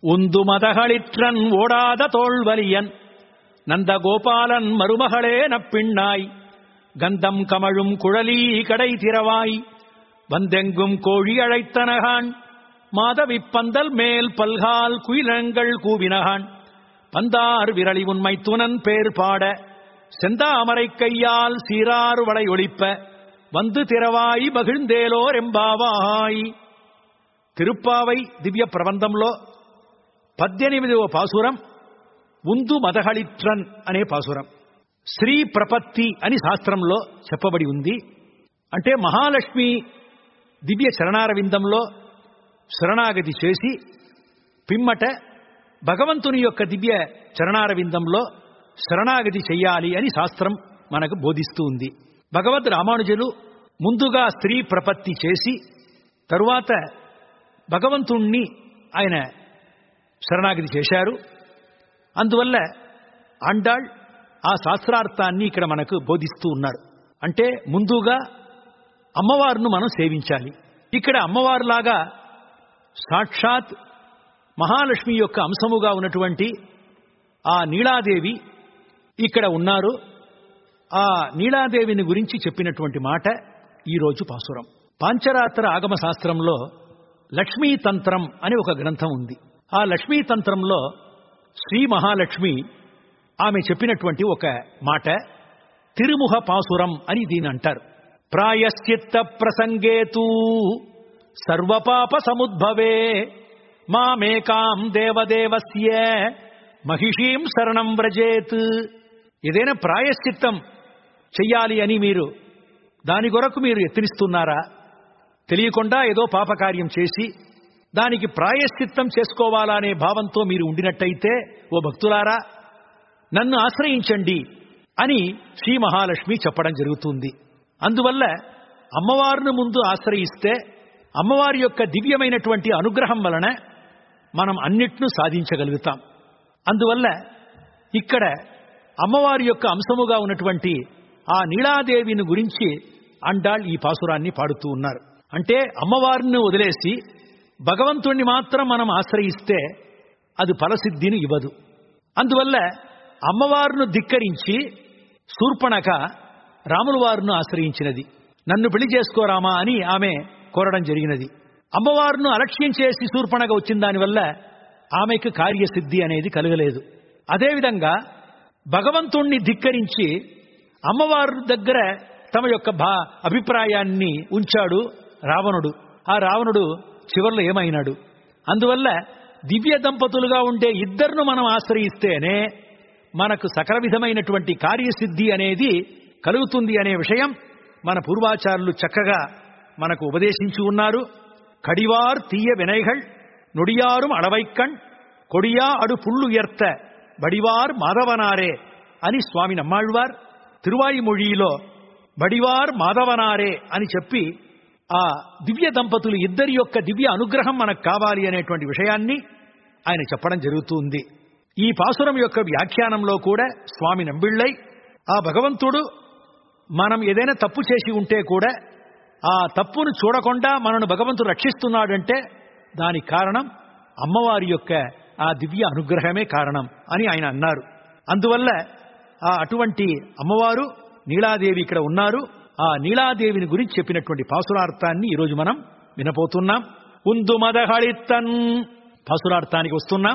உந்து மதகளிற்றன் ஓடாத தோல்வலியன் நந்த கோபாலன் மருமகளே நப்பிண்ணாய் கந்தம் கமழும் குழலி கடை திறவாய் வந்தெங்கும் கோழி அழைத்தனகான் மாதவிப்பந்தல் மேல் பல்கால் குயிலங்கள் கூவினகான் பந்தார் விரலி உண்மை துணன் பேர் பாட செந்தாமரை கையால் சீரார் வளை ஒளிப்ப வந்து திறவாய் మగిழ்ందేలోర్ ఎంబావాయ్ తిరుప్పావై దివ్య ప్రబంధంలో పద్దెనిమిదవ పాసురం ఉందు మదహళిట్రన్ అనే పాసురం శ్రీ ప్రపత్తి అని శాస్త్రంలో చెప్పబడి ఉంది అంటే మహాలక్ష్మి దివ్య చరణారవిందంలో శరణాగతి చేసి పిమ్మట భగవంతుని యొక్క దివ్య చరణారవిందంలో శరణాగతి చెయ్యాలి అని శాస్త్రం మనకు బోధిస్తూ ఉంది భగవద్ రామానుజులు ముందుగా స్త్రీ ప్రపత్తి చేసి తరువాత భగవంతుణ్ణి ఆయన శరణాగతి చేశారు అందువల్ల అండాళ్ ఆ శాస్త్రార్థాన్ని ఇక్కడ మనకు బోధిస్తూ ఉన్నారు అంటే ముందుగా అమ్మవారును మనం సేవించాలి ఇక్కడ అమ్మవారులాగా సాక్షాత్ మహాలక్ష్మి యొక్క అంశముగా ఉన్నటువంటి ఆ నీలాదేవి ఇక్కడ ఉన్నారు ఆ నీలాదేవిని గురించి చెప్పినటువంటి మాట ఈరోజు పాసురం పాంచరాత్ర ఆగమ శాస్త్రంలో లక్ష్మీ తంత్రం అని ఒక గ్రంథం ఉంది ఆ లక్ష్మీ తంత్రంలో శ్రీ మహాలక్ష్మి ఆమె చెప్పినటువంటి ఒక మాట తిరుముఖ పాసురం అని దీని అంటారు ప్రాయశ్చిత్త ప్రసంగేతూ సర్వపాప సముద్భవే మామేకాం దేవదేవస్య మహిషీం శరణం వ్రజేత్ ఏదైనా ప్రాయశ్చిత్తం చెయ్యాలి అని మీరు దాని కొరకు మీరు యత్నిస్తున్నారా తెలియకుండా ఏదో పాపకార్యం చేసి దానికి ప్రాయశ్చిత్తం చేసుకోవాలనే భావంతో మీరు ఉండినట్టయితే ఓ భక్తులారా నన్ను ఆశ్రయించండి అని శ్రీ మహాలక్ష్మి చెప్పడం జరుగుతుంది అందువల్ల అమ్మవారిని ముందు ఆశ్రయిస్తే అమ్మవారి యొక్క దివ్యమైనటువంటి అనుగ్రహం వలన మనం అన్నిట్ను సాధించగలుగుతాం అందువల్ల ఇక్కడ అమ్మవారి యొక్క అంశముగా ఉన్నటువంటి ఆ నీలాదేవిని గురించి అండాళ్ ఈ పాసురాన్ని పాడుతూ ఉన్నారు అంటే అమ్మవారిని వదిలేసి భగవంతుణ్ణి మాత్రం మనం ఆశ్రయిస్తే అది ఫలసిద్ధిని ఇవ్వదు అందువల్ల అమ్మవారును ధిక్కరించి శూర్పణక రాముల వారును ఆశ్రయించినది నన్ను పెళ్లి చేసుకోరామా అని ఆమె కోరడం జరిగినది అమ్మవారును అలక్ష్యం చేసి శూర్పణగా వచ్చిన దానివల్ల ఆమెకు కార్యసిద్ధి అనేది కలగలేదు అదేవిధంగా భగవంతుణ్ణి ధిక్కరించి అమ్మవారి దగ్గర తమ యొక్క భా అభిప్రాయాన్ని ఉంచాడు రావణుడు ఆ రావణుడు చివర్లో ఏమైనాడు అందువల్ల దివ్య దంపతులుగా ఉండే ఇద్దరును మనం ఆశ్రయిస్తేనే మనకు సకల విధమైనటువంటి కార్యసిద్ధి అనేది కలుగుతుంది అనే విషయం మన పూర్వాచారులు చక్కగా మనకు ఉపదేశించి ఉన్నారు కడివార్ తీయ వినైகள் నుడియాரும் అడవైక్కణ్ కొడియా అడు పుళ్ళు ఎర్త బడివార్ మాధవనారే అని స్వామి నమ్మాళ్వార్ తిరువాయిమొழிలో బడివార్ మాధవనారే అని చెప్పి ఆ దివ్య దంపతులు ఇద్దరి యొక్క దివ్య అనుగ్రహం మనకు కావాలి అనేటువంటి విషయాన్ని ఆయన చెప్పడం జరుగుతుంది ఈ పాసురం యొక్క వ్యాఖ్యానంలో కూడా స్వామి నంబిళ్ళై ఆ భగవంతుడు మనం ఏదైనా తప్పు చేసి ఉంటే కూడా ఆ తప్పును చూడకుండా మనను భగవంతుడు రక్షిస్తున్నాడంటే దానికి కారణం అమ్మవారి యొక్క ఆ దివ్య అనుగ్రహమే కారణం అని ఆయన అన్నారు అందువల్ల ఆ అటువంటి అమ్మవారు నీలాదేవి ఇక్కడ ఉన్నారు ఆ నీలాదేవిని గురించి చెప్పినటువంటి పాసురార్థాన్ని ఈరోజు మనం వినపోతున్నాం ఉందు మదహళిత్తన్ పాసురార్థానికి వస్తున్నాం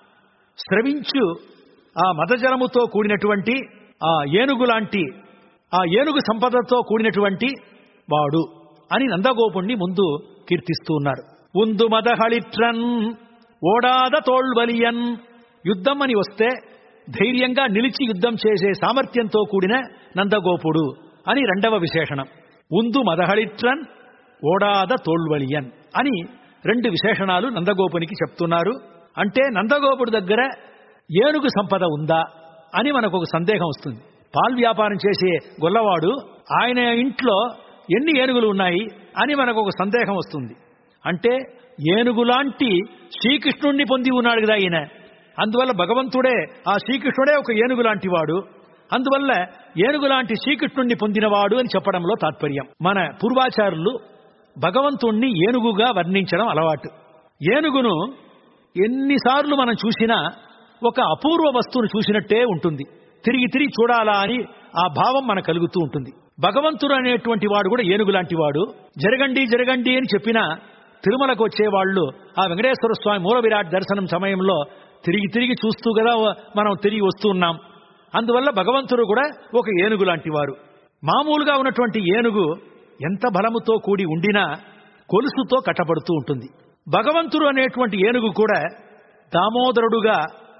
స్రవించు ఆ మదజలముతో కూడినటువంటి ఆ ఏనుగు లాంటి ఆ ఏనుగు సంపదతో కూడినటువంటి వాడు అని నందగోపుణ్ణి ముందు కీర్తిస్తూ ఉన్నారు ఉందు మదహళిట్రన్ ఓడాద తోళ్వలియన్ యుద్ధం అని వస్తే ధైర్యంగా నిలిచి యుద్ధం చేసే సామర్థ్యంతో కూడిన నందగోపుడు అని రెండవ విశేషణం ఉందు మదహళిట్రన్ ఓడాద తోళ్వలియన్ అని రెండు విశేషణాలు నందగోపునికి చెప్తున్నారు అంటే నందగోపుడు దగ్గర ఏనుగు సంపద ఉందా అని మనకు ఒక సందేహం వస్తుంది పాల్ వ్యాపారం చేసే గొల్లవాడు ఆయన ఇంట్లో ఎన్ని ఏనుగులు ఉన్నాయి అని మనకు ఒక సందేహం వస్తుంది అంటే ఏనుగులాంటి శ్రీకృష్ణుణ్ణి పొంది ఉన్నాడు కదా ఈయన అందువల్ల భగవంతుడే ఆ శ్రీకృష్ణుడే ఒక ఏనుగు లాంటి వాడు అందువల్ల ఏనుగు లాంటి శ్రీకృష్ణుణ్ణి పొందినవాడు అని చెప్పడంలో తాత్పర్యం మన పూర్వాచారులు భగవంతుణ్ణి ఏనుగుగా వర్ణించడం అలవాటు ఏనుగును ఎన్నిసార్లు మనం చూసినా ఒక అపూర్వ వస్తువును చూసినట్టే ఉంటుంది తిరిగి తిరిగి చూడాలా అని ఆ భావం మనకు కలుగుతూ ఉంటుంది భగవంతుడు అనేటువంటి వాడు కూడా ఏనుగు లాంటి వాడు జరగండి జరగండి అని చెప్పినా తిరుమలకు వచ్చేవాళ్ళు ఆ వెంకటేశ్వర స్వామి మూల విరాట్ దర్శనం సమయంలో తిరిగి తిరిగి చూస్తూ కదా మనం తిరిగి వస్తూ ఉన్నాం అందువల్ల భగవంతుడు కూడా ఒక ఏనుగు లాంటి వారు మామూలుగా ఉన్నటువంటి ఏనుగు ఎంత బలముతో కూడి ఉండినా కొలుసుతో కట్టబడుతూ ఉంటుంది భగవంతుడు అనేటువంటి ఏనుగు కూడా దామోదరుడుగా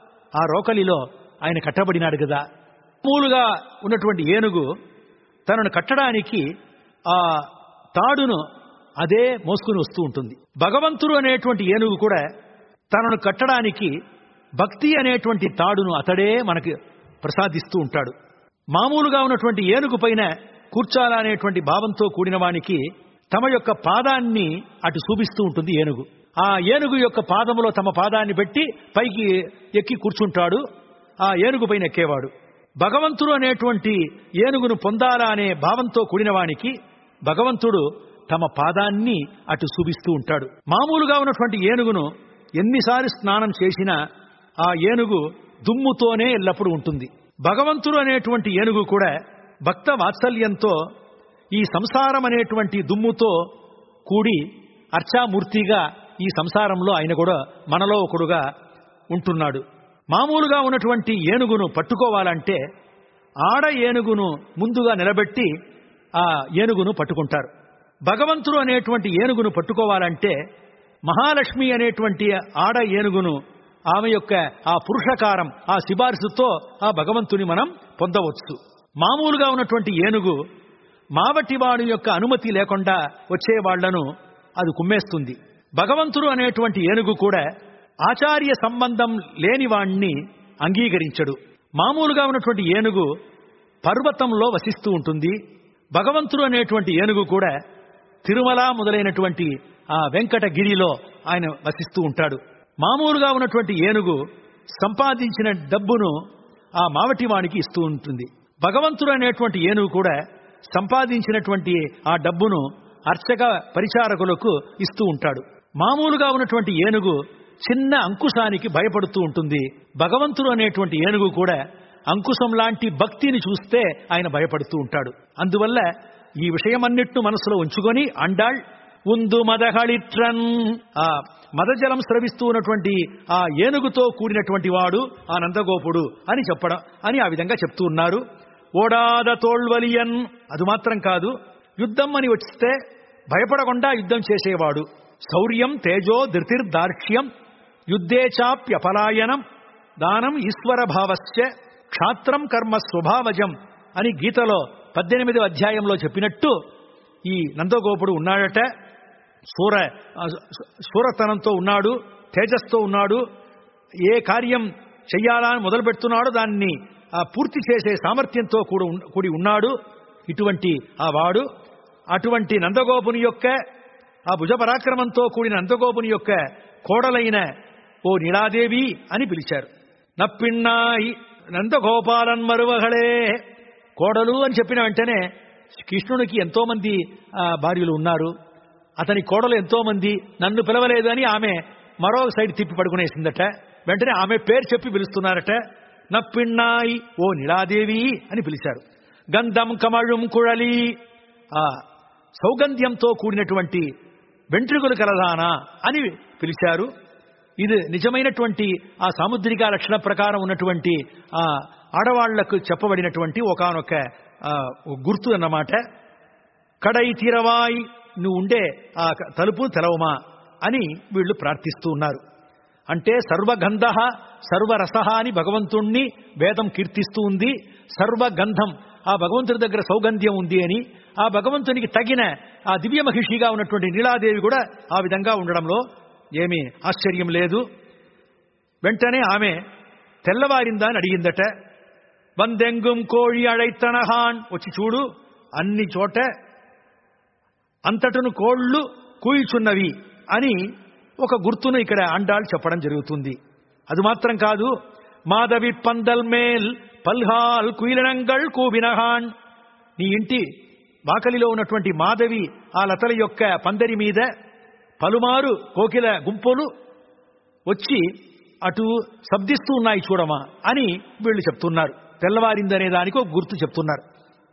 ఆ రోకలిలో ఆయన కట్టబడినాడు కదా మామూలుగా ఉన్నటువంటి ఏనుగు తనను కట్టడానికి ఆ తాడును అదే మోసుకుని వస్తూ ఉంటుంది భగవంతుడు అనేటువంటి ఏనుగు కూడా తనను కట్టడానికి భక్తి అనేటువంటి తాడును అతడే మనకి ప్రసాదిస్తూ ఉంటాడు మామూలుగా ఉన్నటువంటి ఏనుగు పైన కూర్చోాలనేటువంటి భావంతో కూడిన వానికి తమ యొక్క పాదాన్ని అటు చూపిస్తూ ఉంటుంది ఏనుగు ఆ ఏనుగు యొక్క పాదములో తమ పాదాన్ని పెట్టి పైకి ఎక్కి కూర్చుంటాడు ఆ ఏనుగు పైన ఎక్కేవాడు భగవంతుడు అనేటువంటి ఏనుగును పొందాలా అనే భావంతో కూడిన వానికి భగవంతుడు తమ పాదాన్ని అటు చూపిస్తూ ఉంటాడు మామూలుగా ఉన్నటువంటి ఏనుగును ఎన్నిసార్లు స్నానం చేసినా ఆ ఏనుగు దుమ్ముతోనే ఎల్లప్పుడూ ఉంటుంది భగవంతుడు అనేటువంటి ఏనుగు కూడా భక్త వాత్సల్యంతో ఈ సంసారం అనేటువంటి దుమ్ముతో కూడి అర్చామూర్తిగా ఈ సంసారంలో ఆయన కూడా మనలో ఒకడుగా ఉంటున్నాడు మామూలుగా ఉన్నటువంటి ఏనుగును పట్టుకోవాలంటే ఆడ ఏనుగును ముందుగా నిలబెట్టి ఆ ఏనుగును పట్టుకుంటారు భగవంతుడు అనేటువంటి ఏనుగును పట్టుకోవాలంటే మహాలక్ష్మి అనేటువంటి ఆడ ఏనుగును ఆమె యొక్క ఆ పురుషకారం ఆ సిబార్సుతో ఆ భగవంతుని మనం పొందవచ్చు మామూలుగా ఉన్నటువంటి ఏనుగు మావటి వాడి యొక్క అనుమతి లేకుండా వచ్చే వాళ్లను అది కుమ్మేస్తుంది భగవంతుడు అనేటువంటి ఏనుగు కూడా ఆచార్య సంబంధం లేని వాణ్ణి అంగీకరించడు మామూలుగా ఉన్నటువంటి ఏనుగు పర్వతంలో వసిస్తూ ఉంటుంది భగవంతుడు అనేటువంటి ఏనుగు కూడా తిరుమల మొదలైనటువంటి ఆ వెంకటగిరిలో ఆయన వసిస్తూ ఉంటాడు మామూలుగా ఉన్నటువంటి ఏనుగు సంపాదించిన డబ్బును ఆ మావటివానికి ఇస్తూ ఉంటుంది భగవంతుడు అనేటువంటి ఏనుగు కూడా సంపాదించినటువంటి ఆ డబ్బును అర్చక పరిచారకులకు ఇస్తూ ఉంటాడు మామూలుగా ఉన్నటువంటి ఏనుగు చిన్న అంకుశానికి భయపడుతూ ఉంటుంది భగవంతుడు అనేటువంటి ఏనుగు కూడా అంకుశం లాంటి భక్తిని చూస్తే ఆయన భయపడుతూ ఉంటాడు అందువల్ల ఈ విషయమన్నిట్ను మనసులో ఉంచుకొని అండాళ్ ఉందు మదహళిట్రన్ ఆ మదజలం స్రవిస్తూ ఉన్నటువంటి ఆ ఏనుగుతో కూడినటువంటి వాడు ఆ నందగోపుడు అని చెప్పడం అని ఆ విధంగా చెప్తూ ఉన్నారు ఓడాద తోళ్వలియన్ అది మాత్రం కాదు యుద్ధం అని వస్తే భయపడకుండా యుద్ధం చేసేవాడు శౌర్యం తేజో ధృతిర్దార్క్ష్యం యుద్ధేచాప్యపలాయనం దానం ఈశ్వర భావస్య క్షాత్రం కర్మ స్వభావజం అని గీతలో పద్దెనిమిదో అధ్యాయంలో చెప్పినట్టు ఈ నందగోపుడు ఉన్నాడట సూర సూరతనంతో ఉన్నాడు తేజస్తో ఉన్నాడు ఏ కార్యం చెయ్యాలని మొదలు పెడుతున్నాడో దాన్ని పూర్తి చేసే సామర్థ్యంతో కూడా కూడి ఉన్నాడు ఇటువంటి ఆ వాడు అటువంటి నందగోపుని యొక్క ఆ భుజ పరాక్రమంతో కూడిన నందగోపుని యొక్క కోడలైన ఓ నీలాదేవి అని పిలిచారు నప్పిన్నాయి నందగోపాలన్ మరువగలే కోడలు అని చెప్పిన వెంటనే కృష్ణునికి ఎంతో మంది భార్యలు ఉన్నారు అతని కోడలు ఎంతో మంది నన్ను పిలవలేదని ఆమె మరో సైడ్ తిప్పి పడుకునేసిందట వెంటనే ఆమె పేరు చెప్పి పిలుస్తున్నారట నప్పిన్నాయి ఓ నిలాదేవి అని పిలిచారు గంధం కమళం కుழలి ఆ సౌగంధ్యంతో కూడినటువంటి వెంట్రుకలు కలదానా అని పిలిచారు ఇది నిజమైనటువంటి ఆ సాముద్రిక లక్షణ ప్రకారం ఉన్నటువంటి ఆ ఆడవాళ్లకు చెప్పబడినటువంటి ఒకనొక గుర్తు అన్నమాట కడై తీరవాయి నువ్వు ఉండే ఆ తలుపు తెలవమా అని వీళ్ళు ప్రార్థిస్తూ ఉన్నారు అంటే సర్వగంధ సర్వరస అని భగవంతుణ్ణి వేదం కీర్తిస్తూ ఉంది సర్వగంధం ఆ భగవంతుడి దగ్గర సౌగంధ్యం ఉంది అని ఆ భగవంతునికి తగిన ఆ దివ్య మహిషిగా ఉన్నటువంటి నీలాదేవి కూడా ఆ విధంగా ఉండడంలో ఏమీ ఆశ్చర్యం లేదు వెంటనే ఆమె తెల్లవారిందా అని అడిగిందట వందెంగుం కోഴി అడైతనహాన్ వచ్చి చూడు అన్ని చోట అంతటను కోళ్లు కూయిచున్నవి అని ఒక గుర్తును ఇక్కడ అండాలు చెప్పడం జరుగుతుంది అది మాత్రం కాదు మాధవి పందల్ మేల్ పల్హాల్ కుయిలనంగల్ కూబినహాన్ నీ ఇంటి వాకలిలో ఉన్నటువంటి మాధవి ఆ లతల యొక్క పందరి మీద పలుమారు కోకిల గుంపులు వచ్చి అటు శబ్దిస్తూ ఉన్నాయి చూడమా అని వీళ్ళు చెప్తున్నారు తెల్లవారిందనే దానికి ఒక గుర్తు చెప్తున్నారు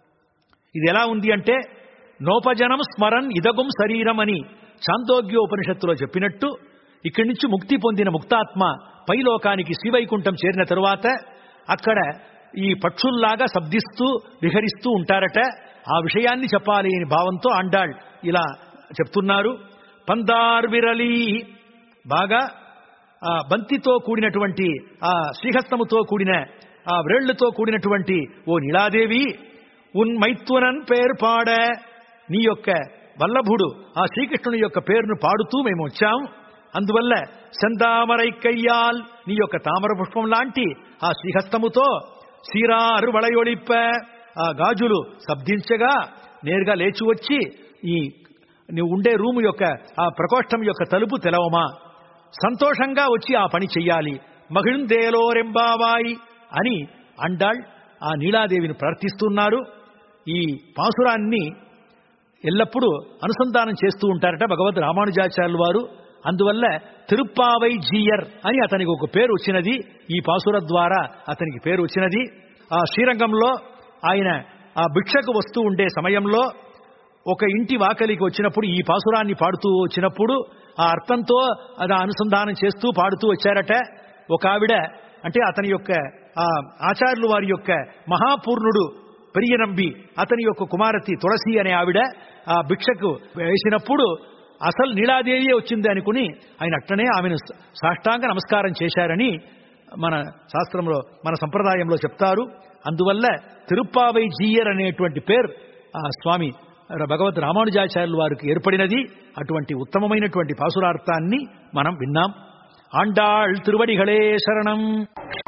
ఇది ఎలా ఉంది అంటే నోపజనం స్మరన్ ఇదగుం శరీరం అని చాందోగ్యోపనిషత్తులో చెప్పినట్టు ఇక్కడి నుంచి ముక్తి పొందిన ముక్తాత్మ పైలోకానికి శ్రీవైకుంఠం చేరిన తరువాత అక్కడ ఈ పక్షుల్లాగా శబ్దిస్తూ విహరిస్తూ ఉంటారట ఆ విషయాన్ని చెప్పాలి అని భావంతో అండాళ్ ఇలా చెప్తున్నారు పందార్ విరలి బాగా ఆ బంతితో కూడినటువంటి ఆ శ్రీహస్తముతో కూడిన ఆ వ్రేళ్లతో కూడినటువంటి ఓ నీలాదేవి ఉన్ మైత్వనన్ పేరు పాడ నీ యొక్క వల్లభుడు ఆ శ్రీకృష్ణుని యొక్క పేరును పాడుతూ మేము వచ్చాం అందువల్ల సందామరై కయ్యాల్ నీ యొక్క తామర పుష్పం లాంటి ఆ శ్రీహస్తముతో సీరారు వళయొళిప్ప ఆ గాజులు శబ్దించగా నేరుగా లేచి వచ్చి ఈ నువ్వు ఉండే రూము యొక్క ఆ ప్రకోష్టం యొక్క తలుపు తెలవమా సంతోషంగా వచ్చి ఆ పని చెయ్యాలి మహిళందేలో రెంబావాయి అని అండాళ్ ఆ నీలాదేవిని ప్రార్థిస్తున్నారు ఈ పాసురాన్ని ఎల్లప్పుడూ అనుసంధానం చేస్తూ ఉంటారట భగవద్ రామానుజాచార్యులు వారు అందువల్ల తిరుప్పావై జీయర్ అని అతనికి ఒక పేరు వచ్చినది ఈ పాసుర ద్వారా అతనికి పేరు వచ్చినది ఆ శ్రీరంగంలో ఆయన ఆ భిక్షకు వస్తూ ఉండే సమయంలో ఒక ఇంటి వాకలికి వచ్చినప్పుడు ఈ పాసురాన్ని పాడుతూ వచ్చినప్పుడు ఆ అర్థంతో అది అనుసంధానం చేస్తూ పాడుతూ వచ్చారట ఒక ఆవిడ అంటే అతని యొక్క ఆ ఆచార్యులు వారి యొక్క మహాపూర్ణుడు పెరియనంబి అతని యొక్క కుమారతి తులసి అనే ఆవిడ ఆ భిక్షకు వేసినప్పుడు అసలు నీలాదేవియే వచ్చింది అనుకుని ఆయన అట్టనే ఆమెను సాష్టాంగ నమస్కారం చేశారని మన శాస్త్రంలో మన సంప్రదాయంలో చెప్తారు అందువల్ల తిరుప్పావై జీయర్ అనేటువంటి పేరు ఆ స్వామి భగవద్ రామానుజాచార్యుల వారికి ఏర్పడినది అటువంటి ఉత్తమమైనటువంటి పాసురార్థాన్ని మనం విన్నాం ఆండాళ్ తిరువడిகளே శరణం